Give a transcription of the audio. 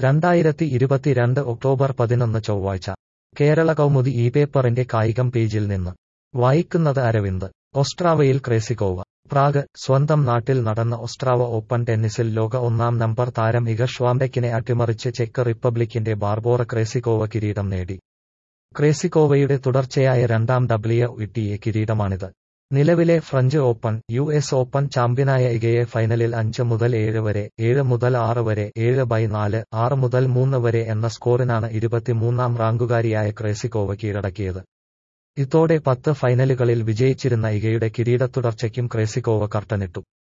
രണ്ടായിരത്തി ഇരുപത്തിരണ്ട് ഒക്ടോബർ പതിനൊന്ന് ചൊവ്വാഴ്ച കേരള കൗമുദി ഈ പേപ്പറിന്റെ കായികം പേജിൽ നിന്ന് വായിക്കുന്നത് അരവിന്ദ് ഒസ്ട്രാവയിൽ ക്രേസിക്കോവ പ്രാഗ് സ്വന്തം നാട്ടിൽ നടന്ന ഒസ്ട്രാവ ഓപ്പൺ ടെന്നീസിൽ ലോക ഒന്നാം നമ്പർ താരം ഇഗ ഷ്വാംബെക്കിനെ അട്ടിമറിച്ച് ചെക്ക് റിപ്പബ്ലിക്കിന്റെ ബാർബോറ ക്രേസിക്കോവ കിരീടം നേടി ക്രേസിക്കോവയുടെ തുടർച്ചയായ രണ്ടാം ഡബ്ല്യു ഇട്ടിഎ കിരീടമാണിത് നിലവിലെ French Open U S Open ചാമ്പ്യനായ ഇഗയെ ഫൈനലിൽ അഞ്ച് മുതൽ ഏഴ് വരെ ഏഴ് മുതൽ ആറ് വരെ ഏഴ് ബൈ നാല് ആറ് മുതൽ മൂന്ന് വരെ എന്ന സ്കോറിനാണ് ഇരുപത്തിമൂന്നാം റാങ്കുകാരിയായ ക്രേസിക്കോവ കീഴടക്കിയത് ഇതോടെ പത്ത് ഫൈനലുകളിൽ വിജയിച്ചിരുന്ന ഇഗയുടെ കിരീടത്തുടർച്ചയ്ക്കും ക്രേസിക്കോവ കർട്ടനിട്ടു